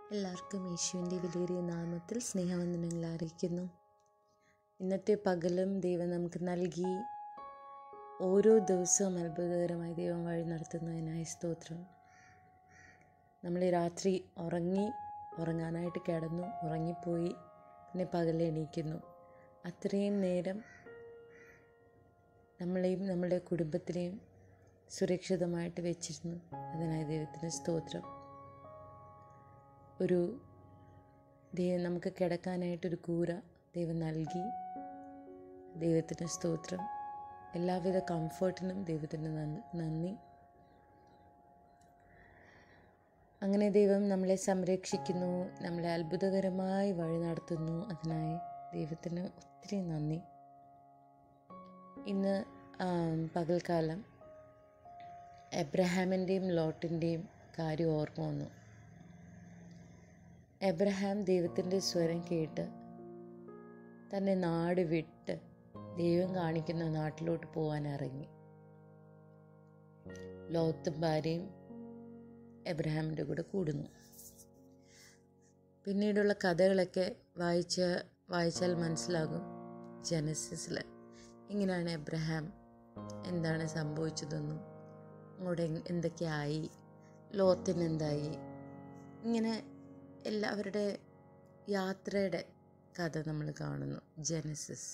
എല്ലാവർക്കും യേശുവിൻ്റെ വിലയേറിയ നാമത്തിൽ സ്നേഹവന്ദനങ്ങൾ അറിയിക്കുന്നു ഇന്നത്തെ പകലും ദൈവം നമുക്ക് നൽകി ഓരോ ദിവസവും അത്ഭുതകരമായി ദൈവം വഴി നടത്തുന്നതിനായി സ്തോത്രം നമ്മൾ ഈ രാത്രി ഉറങ്ങി ഉറങ്ങാനായിട്ട് കിടന്നു ഉറങ്ങിപ്പോയി പിന്നെ പകൽ എണീക്കുന്നു അത്രയും നേരം നമ്മളെയും നമ്മുടെ കുടുംബത്തിനെയും സുരക്ഷിതമായിട്ട് വെച്ചിരുന്നു അതിനായി ദൈവത്തിന് സ്തോത്രം ഒരു ദൈവം നമുക്ക് കിടക്കാനായിട്ടൊരു കൂര ദൈവം നൽകി ദൈവത്തിന് സ്തോത്രം എല്ലാവിധ കംഫർട്ടിനും ദൈവത്തിന് നന്ദി അങ്ങനെ ദൈവം നമ്മളെ സംരക്ഷിക്കുന്നു നമ്മളെ അത്ഭുതകരമായി വഴി നടത്തുന്നു അതിനായി ദൈവത്തിന് ഒത്തിരി നന്ദി ഇന്ന് പകൽക്കാലം എബ്രഹാമിൻ്റെയും ലോട്ടിൻ്റെയും കാര്യം ഓർമ്മ വന്നു എബ്രഹാം ദൈവത്തിൻ്റെ സ്വരം കേട്ട് തന്നെ നാട് വിട്ട് ദൈവം കാണിക്കുന്ന നാട്ടിലോട്ട് പോകാൻ ഇറങ്ങി ലോത്തും ഭാര്യയും എബ്രഹാമിൻ്റെ കൂടെ കൂടുന്നു പിന്നീടുള്ള കഥകളൊക്കെ വായിച്ച വായിച്ചാൽ മനസ്സിലാകും ജനസിസിൽ ഇങ്ങനെയാണ് എബ്രഹാം എന്താണ് സംഭവിച്ചതെന്നും അങ്ങോട്ട് എന്തൊക്കെയായി ലോത്തിന് എന്തായി ഇങ്ങനെ എല്ലാവരുടെ യാത്രയുടെ കഥ നമ്മൾ കാണുന്നു ജനസിസ്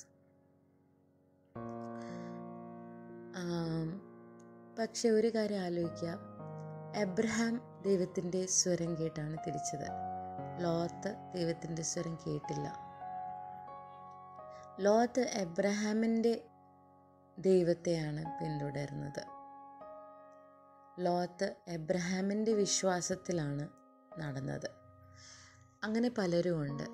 പക്ഷെ ഒരു കാര്യം ആലോചിക്കുക എബ്രഹാം ദൈവത്തിൻ്റെ സ്വരം കേട്ടാണ് തിരിച്ചത് ലോത്ത് ദൈവത്തിൻ്റെ സ്വരം കേട്ടില്ല ലോത്ത് എബ്രഹാമിൻ്റെ ദൈവത്തെയാണ് പിന്തുടരുന്നത് ലോത്ത് എബ്രഹാമിൻ്റെ വിശ്വാസത്തിലാണ് നടന്നത് അങ്ങനെ പലരും ഉണ്ട്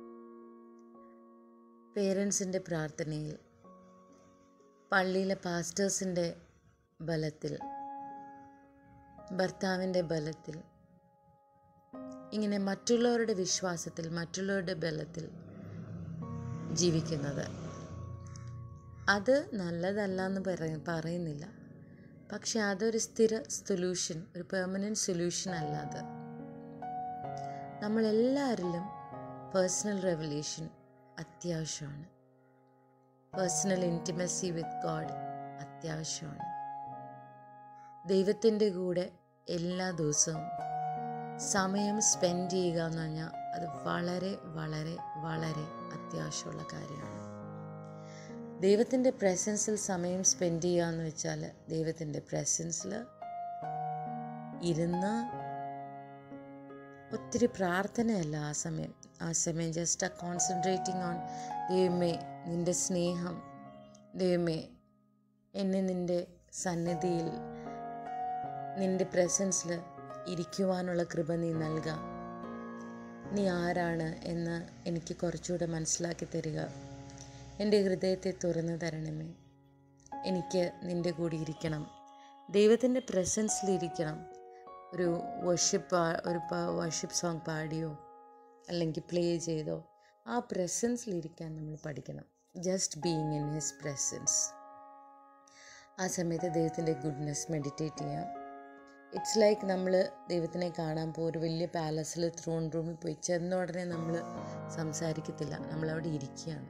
പേരൻസിൻ്റെ പ്രാർത്ഥനയിൽ പള്ളിയിലെ പാസ്റ്റേഴ്സിൻ്റെ ബലത്തിൽ ഭർത്താവിൻ്റെ ബലത്തിൽ ഇങ്ങനെ മറ്റുള്ളവരുടെ വിശ്വാസത്തിൽ മറ്റുള്ളവരുടെ ബലത്തിൽ ജീവിക്കുന്നത് അത് നല്ലതല്ല എന്ന് പറയ പറയുന്നില്ല പക്ഷെ അതൊരു സ്ഥിര സൊല്യൂഷൻ ഒരു പെർമനൻറ്റ് സൊല്യൂഷൻ അല്ല അത് നമ്മളെല്ലാവരിലും പേഴ്സണൽ റെവല്യൂഷൻ അത്യാവശ്യമാണ് പേഴ്സണൽ ഇൻറ്റിമസി വിത്ത് ഗോഡ് അത്യാവശ്യമാണ് ദൈവത്തിൻ്റെ കൂടെ എല്ലാ ദിവസവും സമയം സ്പെൻഡ് ചെയ്യുക എന്ന് പറഞ്ഞാൽ അത് വളരെ വളരെ വളരെ അത്യാവശ്യമുള്ള കാര്യമാണ് ദൈവത്തിൻ്റെ പ്രസൻസിൽ സമയം സ്പെൻഡ് ചെയ്യുക എന്ന് വെച്ചാൽ ദൈവത്തിൻ്റെ പ്രസൻസിൽ ഇരുന്ന് ഒത്തിരി പ്രാർത്ഥനയല്ല ആ സമയം ആ സമയം ജസ്റ്റ് ആ കോൺസെൻട്രേറ്റിംഗ് ഓൺ ദൈവമേ നിൻ്റെ സ്നേഹം ദൈവമേ എന്നെ നിൻ്റെ സന്നിധിയിൽ നിൻ്റെ പ്രസൻസിൽ ഇരിക്കുവാനുള്ള കൃപ നീ നൽകുക നീ ആരാണ് എന്ന് എനിക്ക് കുറച്ചുകൂടെ മനസ്സിലാക്കി തരിക എൻ്റെ ഹൃദയത്തെ തുറന്നു തരണമേ എനിക്ക് നിൻ്റെ കൂടെ ഇരിക്കണം ദൈവത്തിൻ്റെ പ്രസൻസിലിരിക്കണം ഒരു വർഷിപ്പ് ഒരു വർഷിപ്പ് സോങ് പാടിയോ അല്ലെങ്കിൽ പ്ലേ ചെയ്തോ ആ പ്രസൻസിലിരിക്കാൻ നമ്മൾ പഠിക്കണം just being in his presence ആ സമയത്ത് ദൈവത്തിൻ്റെ ഗുഡ്നെസ് മെഡിറ്റേറ്റ് ചെയ്യാം ഇറ്റ്സ് ലൈക്ക് നമ്മൾ ദൈവത്തിനെ കാണാൻ പോകും ഒരു വലിയ പാലസിൽ ത്രോൺ റൂമിൽ പോയി ചെന്ന ഉടനെ നമ്മൾ സംസാരിക്കത്തില്ല നമ്മളവിടെ ഇരിക്കുകയാണ്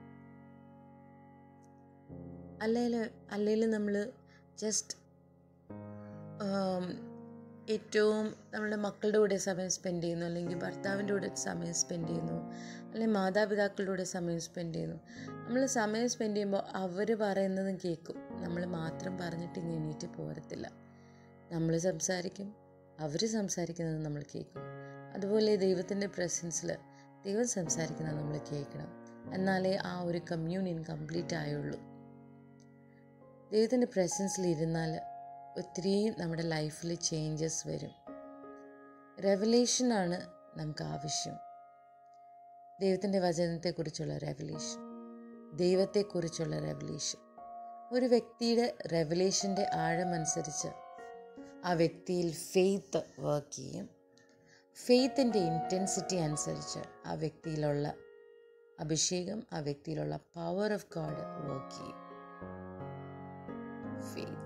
അല്ലെങ്കിൽ അല്ലെങ്കിൽ നമ്മൾ ജസ്റ്റ് ഏറ്റവും നമ്മുടെ മക്കളുടെ കൂടെ സമയം സ്പെൻഡ് ചെയ്യുന്നു അല്ലെങ്കിൽ ഭർത്താവിൻ്റെ കൂടെ സമയം സ്പെൻഡ് ചെയ്യുന്നു അല്ലെങ്കിൽ മാതാപിതാക്കളുടെ കൂടെ സമയം സ്പെൻഡ് ചെയ്യുന്നു നമ്മൾ സമയം സ്പെൻഡ് ചെയ്യുമ്പോൾ അവർ പറയുന്നതും കേൾക്കും നമ്മൾ മാത്രം പറഞ്ഞിട്ട് ഇങ്ങനെ എണീറ്റ് പോരത്തില്ല നമ്മൾ സംസാരിക്കും അവർ സംസാരിക്കുന്നത് നമ്മൾ കേൾക്കും അതുപോലെ ദൈവത്തിൻ്റെ പ്രസൻസിൽ ദൈവം സംസാരിക്കുന്നത് നമ്മൾ കേൾക്കണം എന്നാലേ ആ ഒരു കമ്മ്യൂണിയൻ കംപ്ലീറ്റ് ആയുള്ളൂ ദൈവത്തിൻ്റെ പ്രസൻസിൽ ഇരുന്നാൽ ഒത്തിരി നമ്മുടെ ലൈഫിൽ ചേഞ്ചസ് വരും റെവലേഷനാണ് നമുക്ക് ആവശ്യം ദൈവത്തിൻ്റെ വചനത്തെക്കുറിച്ചുള്ള റെവലേഷൻ ദൈവത്തെക്കുറിച്ചുള്ള റെവലേഷൻ ഒരു വ്യക്തിയുടെ റെവലേഷൻ്റെ ആഴമനുസരിച്ച് ആ വ്യക്തിയിൽ ഫെയ്ത്ത് വർക്ക് ചെയ്യും ഫെയ്ത്തിൻ്റെ ഇൻറ്റൻസിറ്റി അനുസരിച്ച് ആ വ്യക്തിയിലുള്ള അഭിഷേകം ആ വ്യക്തിയിലുള്ള പവർ ഓഫ് ഗോഡ് വർക്ക് ചെയ്യും ഫെയ്ത്ത്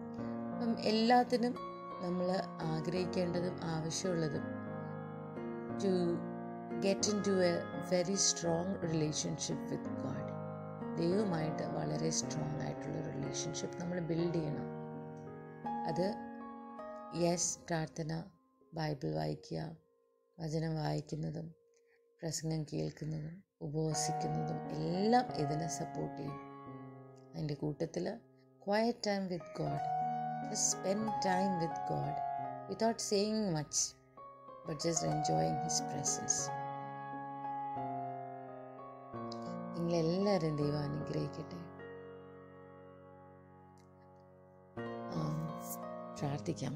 അപ്പം എല്ലാത്തിനും നമ്മൾ ആഗ്രഹിക്കേണ്ടതും ആവശ്യമുള്ളതും to get in to a very strong relationship with God ദൈവമായിട്ട് വളരെ സ്ട്രോങ് ആയിട്ടുള്ള റിലേഷൻഷിപ്പ് നമ്മൾ ബിൽഡ് ചെയ്യണം അത് യെസ് പ്രാർത്ഥന ബൈബിൾ വായിക്കുക വചനം വായിക്കുന്നതും പ്രസംഗം കേൾക്കുന്നതും ഉപവസിക്കുന്നതും എല്ലാം ഇതിനെ സപ്പോർട്ട് ചെയ്യും അതിൻ്റെ കൂട്ടത്തിൽ quiet time with God spend time with God without saying much but just enjoying his presence നിങ്ങളെല്ലാവരും ദൈവം അനുഗ്രഹിക്കട്ടെ പ്രാർത്ഥിക്കാം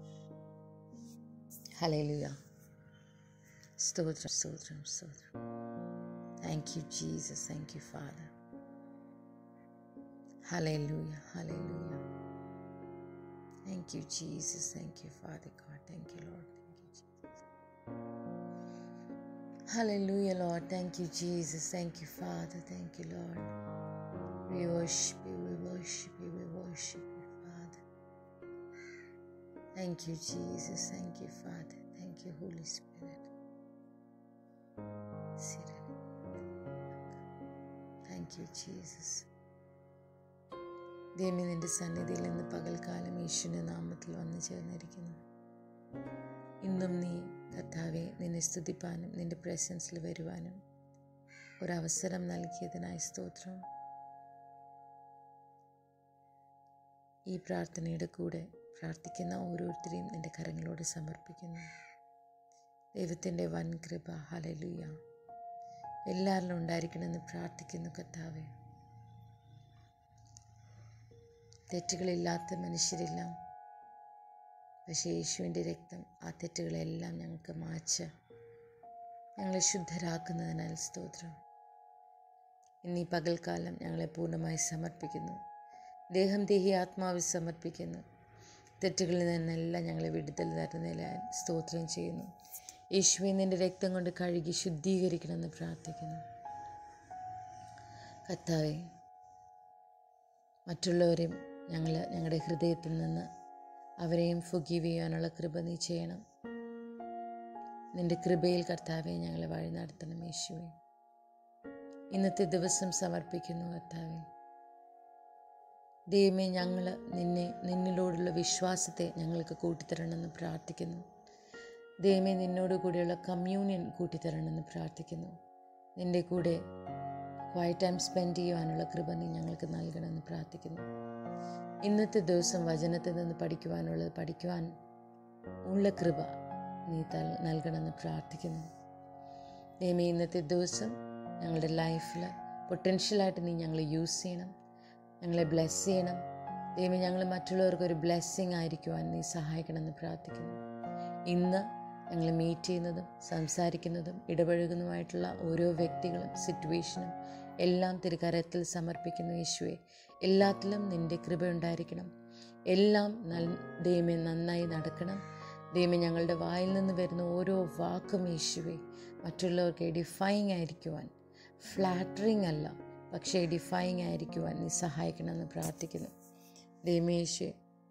ഹലേലുയ സ്തോത്രം സ്തോത്രം സ്തോത്രം thank you Jesus thank you father hallelujah hallelujah thank you Jesus thank you father God thank you Lord thank you Jesus Hallelujah, Lord. Thank you, Jesus. Thank you, Father. Thank you, Lord. We worship you, we worship you, we worship you, Father. Thank you, Jesus. Thank you, Father. Thank you, Holy Spirit. Thank you, Jesus. ദൈവമേ നിന്റെ സന്നിധിയിൽ ഇന്ന് പകൽക്കാലം യേശുവിൻ്റെ നാമത്തിൽ വന്നു ചേർന്നിരിക്കുന്നു ഇന്നും നീ കർത്താവെ നിന്നെ സ്തുതിപ്പാനും നിന്റെ പ്രസൻസിൽ വരുവാനും ഒരവസരം നൽകിയതിനായി സ്തോത്രം ഈ പ്രാർത്ഥനയുടെ കൂടെ പ്രാർത്ഥിക്കുന്ന ഓരോരുത്തരെയും നിന്റെ കരങ്ങളോട് സമർപ്പിക്കുന്നു ദൈവത്തിൻ്റെ വൻ കൃപ ഹലലുയ എല്ലാവരിലും ഉണ്ടായിരിക്കണമെന്ന് പ്രാർത്ഥിക്കുന്നു കർത്താവെ തെറ്റുകളില്ലാത്ത മനുഷ്യരില്ല പക്ഷേ യേശുവിൻ്റെ രക്തം ആ തെറ്റുകളെല്ലാം ഞങ്ങൾക്ക് മാച്ച് ഞങ്ങളെ ശുദ്ധരാക്കുന്നതിനാൽ സ്തോത്രം ഇന്നീ പകൽക്കാലം ഞങ്ങളെ പൂർണ്ണമായി സമർപ്പിക്കുന്നു ദേഹം ദേഹി ആത്മാവിൽ സമർപ്പിക്കുന്നു തെറ്റുകളിൽ നിന്നെല്ലാം ഞങ്ങളെ വിടുതൽ തരുന്നതിനാൽ സ്തോത്രം ചെയ്യുന്നു യേശുവെ നിൻ്റെ രക്തം കൊണ്ട് കഴുകി ശുദ്ധീകരിക്കണമെന്ന് പ്രാർത്ഥിക്കുന്നു കത്താവെ മറ്റുള്ളവരെയും ഞങ്ങൾ ഞങ്ങളുടെ ഹൃദയത്തിൽ നിന്ന് അവരെയും ഫുഗീവ് ചെയ്യാനുള്ള കൃപ നീ ചെയ്യണം നിന്റെ കൃപയിൽ കർത്താവെ ഞങ്ങളെ വഴി നടത്തണം യേശുവെ ഇന്നത്തെ ദിവസം സമർപ്പിക്കുന്നു കർത്താവെ ദൈവമേ ഞങ്ങൾ നിന്നെ നിന്നിലോടുള്ള വിശ്വാസത്തെ ഞങ്ങൾക്ക് കൂട്ടിത്തരണമെന്ന് പ്രാർത്ഥിക്കുന്നു ദൈവമേ നിന്നോട് കൂടെയുള്ള കമ്മ്യൂണിയൻ കൂട്ടിത്തരണമെന്ന് പ്രാർത്ഥിക്കുന്നു നിൻ്റെ കൂടെ ക്വൈറ്റ് ടൈം സ്പെൻഡ് ചെയ്യുവാനുള്ള കൃപ നീ ഞങ്ങൾക്ക് നൽകണമെന്ന് പ്രാർത്ഥിക്കുന്നു ഇന്നത്തെ ദിവസം വചനത്തിൽ നിന്ന് പഠിക്കുവാനുള്ളത് പഠിക്കുവാൻ ഉള്ള കൃപ നീ നൽകണമെന്ന് പ്രാർത്ഥിക്കുന്നു ദൈവമേ ഇന്നത്തെ ദിവസം ഞങ്ങളുടെ ലൈഫിൽ പൊട്ടൻഷ്യലായിട്ട് നീ ഞങ്ങളെ യൂസ് ചെയ്യണം ഞങ്ങളെ ബ്ലെസ് ചെയ്യണം ദൈവമേ ഞങ്ങൾ മറ്റുള്ളവർക്ക് ഒരു ബ്ലെസ്സിങ് ആയിരിക്കുവാൻ നീ സഹായിക്കണമെന്ന് പ്രാർത്ഥിക്കുന്നു ഇന്ന് ഞങ്ങൾ മീറ്റ് ചെയ്യുന്നതും സംസാരിക്കുന്നതും ഇടപഴകുന്നതുമായിട്ടുള്ള ഓരോ വ്യക്തികളും സിറ്റുവേഷനും എല്ലാം തിരുകരത്തിൽ സമർപ്പിക്കുന്നു യേശുവെ എല്ലാത്തിലും നിൻ്റെ കൃപയുണ്ടായിരിക്കണം എല്ലാം നൽ ദൈവമേ നന്നായി നടക്കണം ദൈവമേ ഞങ്ങളുടെ വായിൽ നിന്ന് വരുന്ന ഓരോ വാക്കും യേശുവെ മറ്റുള്ളവർക്ക് എഡിഫൈങ് ആയിരിക്കുവാൻ ഫ്ലാറ്ററിങ് അല്ല പക്ഷേ എഡിഫൈങ് ആയിരിക്കുവാൻ നീ സഹായിക്കണമെന്ന് പ്രാർത്ഥിക്കുന്നു ദൈവമേശു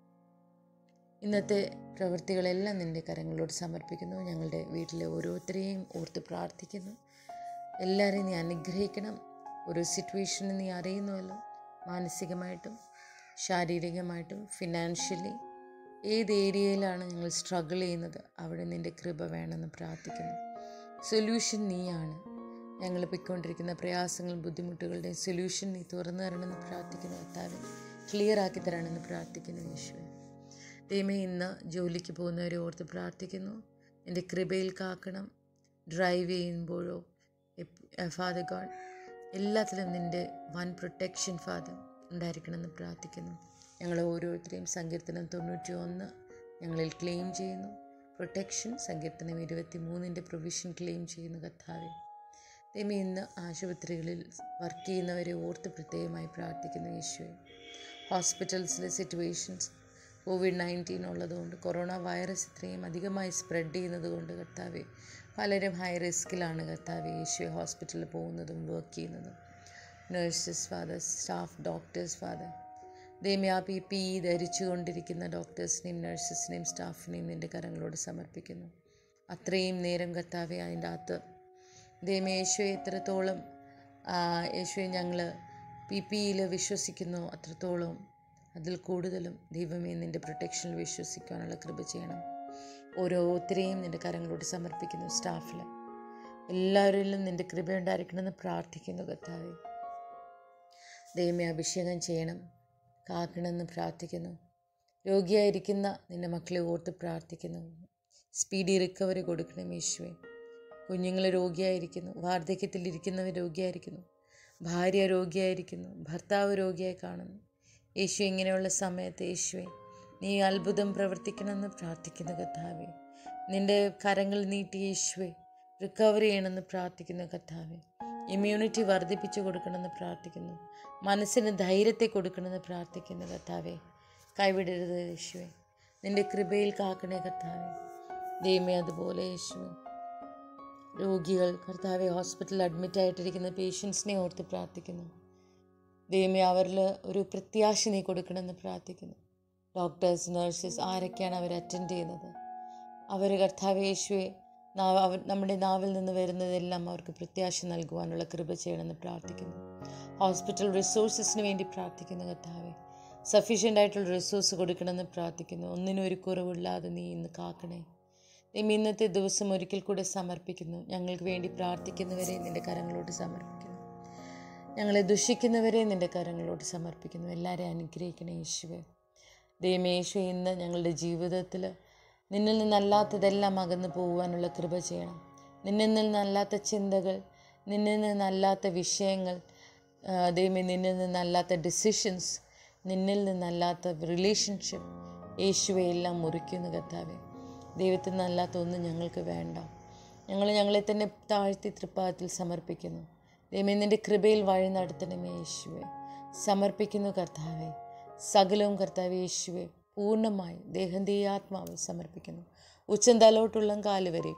ഇന്നത്തെ പ്രവൃത്തികളെല്ലാം നിൻ്റെ കരങ്ങളോട് സമർപ്പിക്കുന്നു ഞങ്ങളുടെ വീട്ടിലെ ഓരോരുത്തരെയും ഓർത്ത് പ്രാർത്ഥിക്കുന്നു എല്ലാവരെയും നീ അനുഗ്രഹിക്കണം ഓരോ സിറ്റുവേഷനും നീ അറിയുന്നുവല്ലോ മാനസികമായിട്ടും ശാരീരികമായിട്ടും ഫിനാൻഷ്യലി ഏത് ഏരിയയിലാണ് ഞങ്ങൾ സ്ട്രഗിൾ ചെയ്യുന്നത് അവിടെ നിൻ്റെ കൃപ വേണമെന്ന് പ്രാർത്ഥിക്കുന്നു സൊല്യൂഷൻ നീയാണ് ഞങ്ങൾ പൊയ്ക്കൊണ്ടിരിക്കുന്ന പ്രയാസങ്ങളും ബുദ്ധിമുട്ടുകളുടെയും സൊല്യൂഷൻ നീ തുറന്നു തരണമെന്ന് പ്രാർത്ഥിക്കുന്നു കർത്താവ് ക്ലിയർ ആക്കി തരണമെന്ന് പ്രാർത്ഥിക്കുന്നു യേശുവെ ദൈവമേ ഇന്ന് ജോലിക്ക് പോകുന്നവരെ ഓർത്ത് പ്രാർത്ഥിക്കുന്നു എൻ്റെ കൃപയിൽ കാക്കണം ഡ്രൈവ് ചെയ്യുമ്പോഴോ ഫാദർ ഗോഡ് എല്ലാത്തിലും നിൻ്റെ വൺ പ്രൊട്ടക്ഷൻ ഫാദർ ഉണ്ടായിരിക്കണമെന്ന് പ്രാർത്ഥിക്കുന്നു ഞങ്ങൾ ഓരോരുത്തരെയും സങ്കീർത്തനം തൊണ്ണൂറ്റി ഒന്ന് ഞങ്ങളിൽ ക്ലെയിം ചെയ്യുന്നു പ്രൊട്ടക്ഷൻ സങ്കീർത്തനം ഇരുപത്തി മൂന്നിൻ്റെ പ്രൊവിഷൻ ക്ലെയിം ചെയ്യുന്നു കർത്താവെ ദൈവം ഇന്ന് ആശുപത്രികളിൽ വർക്ക് ചെയ്യുന്നവരെ ഓർത്ത് പ്രത്യേകമായി പ്രാർത്ഥിക്കുന്നു യേശുവെ ഹോസ്പിറ്റൽസിലെ സിറ്റുവേഷൻസ് കോവിഡ് നയൻറ്റീൻ ഉള്ളതുകൊണ്ട് കൊറോണ വൈറസ് ഇത്രയും അധികമായി സ്പ്രെഡ് ചെയ്യുന്നത് കൊണ്ട് കർത്താവെ പലരും ഹൈ റിസ്കിലാണ് കർത്താവെ യേശുവെ ഹോസ്പിറ്റലിൽ പോകുന്നതും വർക്ക് ചെയ്യുന്നതും nurses father staff doctors father ദൈവം ആ പി പി ഇ ധരിച്ചുകൊണ്ടിരിക്കുന്ന ഡോക്ടേഴ്സിനെയും നഴ്സസിനെയും സ്റ്റാഫിനെയും നിൻ്റെ കരങ്ങളോട് സമർപ്പിക്കുന്നു അത്രയും നേരം കർത്താവെ അതിൻ്റെ അകത്ത് ദൈവമേ യേശുവെ എത്രത്തോളം ആ, യേശുവെ ഞങ്ങൾ പി പിയിൽ വിശ്വസിക്കുന്നു അത്രത്തോളം അതിൽ കൂടുതലും ദൈവമേ നിൻ്റെ പ്രൊട്ടക്ഷനിൽ വിശ്വസിക്കാനുള്ള കൃപ ചെയ്യണം ഓരോരുത്തരെയും നിൻ്റെ കരങ്ങളോട് സമർപ്പിക്കുന്നു സ്റ്റാഫിൽ എല്ലാവരിലും നിൻ്റെ കൃപയുണ്ടായിരിക്കണമെന്ന് പ്രാർത്ഥിക്കുന്നു കർത്താവെ ദൈവമേ അഭിഷേകം ചെയ്യണം കാക്കണമെന്ന് പ്രാർത്ഥിക്കുന്നു രോഗിയായിരിക്കുന്ന നിൻ്റെ മക്കളെ ഓർത്ത് പ്രാർത്ഥിക്കുന്നു സ്പീഡി റിക്കവറി കൊടുക്കണം യേശുവെ കുഞ്ഞുങ്ങൾ രോഗിയായിരിക്കുന്നു വാർദ്ധക്യത്തിലിരിക്കുന്നവർ രോഗിയായിരിക്കുന്നു ഭാര്യ രോഗിയായിരിക്കുന്നു ഭർത്താവ് രോഗിയായി കാണുന്നു യേശു ഇങ്ങനെയുള്ള സമയത്ത് യേശുവെ നീ അത്ഭുതം പ്രവർത്തിക്കണമെന്ന് പ്രാർത്ഥിക്കുന്നു കർത്താവെ നിൻ്റെ കരങ്ങൾ നീട്ടി യേശുവെ റിക്കവർ ചെയ്യണമെന്ന് പ്രാർത്ഥിക്കുന്നു കർത്താവെ ഇമ്മ്യൂണിറ്റി വർദ്ധിപ്പിച്ചു കൊടുക്കണമെന്ന് പ്രാർത്ഥിക്കുന്നു മനസ്സിന് ധൈര്യത്തെ കൊടുക്കണമെന്ന് പ്രാർത്ഥിക്കുന്നു കർത്താവെ കൈവിടരുത് യേശുവെ നിൻ്റെ കൃപയിൽ കാക്കണേ കർത്താവെ ദൈവമേ അതുപോലെ യേശുവെ രോഗികൾ കർത്താവെ ഹോസ്പിറ്റലിൽ അഡ്മിറ്റ് ആയിട്ടിരിക്കുന്ന പേഷ്യൻസിനെ ഓർത്ത് പ്രാർത്ഥിക്കുന്നു ദൈവമേ അവരിൽ ഒരു പ്രത്യാശ നീ കൊടുക്കണമെന്ന് പ്രാർത്ഥിക്കുന്നു ഡോക്ടേഴ്സ് നഴ്സസ് ആരൊക്കെയാണ് അവർ അറ്റൻഡ് ചെയ്യുന്നത് അവർ കർത്താവ് യേശുവെ നാവ് അവർ നമ്മുടെ നാവിൽ നിന്ന് വരുന്നതെല്ലാം അവർക്ക് പ്രത്യാശ നൽകുവാനുള്ള കൃപ ചെയ്യണമെന്ന് പ്രാർത്ഥിക്കുന്നു ഹോസ്പിറ്റൽ റിസോഴ്സസിന് വേണ്ടി പ്രാർത്ഥിക്കുന്നു കർത്താവെ സഫീഷ്യൻ്റ് ആയിട്ടുള്ള റിസോഴ്സ് കൊടുക്കണമെന്ന് പ്രാർത്ഥിക്കുന്നു ഒന്നിനും ഒരു കുറവില്ലാതെ നീ ഇന്ന് കാക്കണേ ദൈവം ഇന്നത്തെ ദിവസം ഒരിക്കൽ കൂടെ സമർപ്പിക്കുന്നു ഞങ്ങൾക്ക് വേണ്ടി പ്രാർത്ഥിക്കുന്നവരെ നിൻ്റെ കരങ്ങളോട് സമർപ്പിക്കുന്നു ഞങ്ങളെ ദുഷിക്കുന്നവരെ നിൻ്റെ കരങ്ങളോട് സമർപ്പിക്കുന്നു എല്ലാവരെയും അനുഗ്രഹിക്കണേ യേശുവെ ദൈവമേ യേശു ഇന്ന് ഞങ്ങളുടെ ജീവിതത്തിൽ നിന്നിൽ നിന്നല്ലാത്തതെല്ലാം അകന്നു പോകുവാനുള്ള കൃപ ചെയ്യണം നിന്നിൽ നിന്നല്ലാത്ത ചിന്തകൾ നിന്നിൽ നിന്നല്ലാത്ത വിഷയങ്ങൾ ആ, ദൈവമേ നിന്നിൽ നിന്നല്ലാത്ത ഡിസിഷൻസ് നിന്നിൽ നിന്നല്ലാത്ത റിലേഷൻഷിപ്പ് യേശുവെ എല്ലാം മുറിക്കുന്നു കർത്താവെ ദൈവത്തിൽ നിന്നല്ലാത്ത ഒന്നും ഞങ്ങൾക്ക് വേണ്ട ഞങ്ങൾ ഞങ്ങളെ തന്നെ താഴ്ത്തി തൃപ്പാദത്തിൽ സമർപ്പിക്കുന്നു ദൈവമേ നിൻ്റെ കൃപയിൽ വഴി നടത്തണമേ യേശുവെ സമർപ്പിക്കുന്നു കർത്താവെ സകലവും കർത്താവെ യേശുവെ പൂർണ്ണമായി ദേഹന്തീ ആത്മാവ് സമർപ്പിക്കുന്നു ഉച്ചന്തലോട്ടുള്ള കാല് വരെ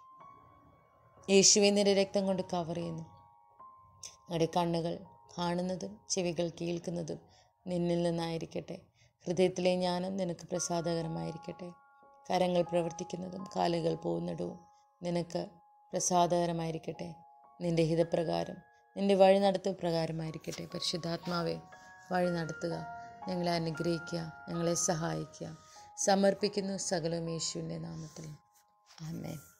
യേശുവെ നിന്റെ രക്തം കൊണ്ട് കവർ ചെയ്യുന്നു ഞങ്ങളുടെ കണ്ണുകൾ കാണുന്നതും ചെവികൾ കേൾക്കുന്നതും നിന്നിൽ നിന്നായിരിക്കട്ടെ ഹൃദയത്തിലെ ജ്ഞാനം നിനക്ക് പ്രസാദകരമായിരിക്കട്ടെ കരങ്ങൾ പ്രവർത്തിക്കുന്നതും കാലുകൾ പോകുന്നിടവും നിനക്ക് പ്രസാദകരമായിരിക്കട്ടെ നിന്റെ ഹിതപ്രകാരം നിന്റെ വഴി നടത്തു പ്രകാരമായിരിക്കട്ടെ പരിശുദ്ധാത്മാവെ വഴി നടത്തുക ഞങ്ങളെ അനുഗ്രഹിക്കുക ഞങ്ങളെ സഹായിക്കുക സമർപ്പിക്കുന്നു സകലം യേശുവിൻ്റെ നാമത്തിൽ ആമേൻ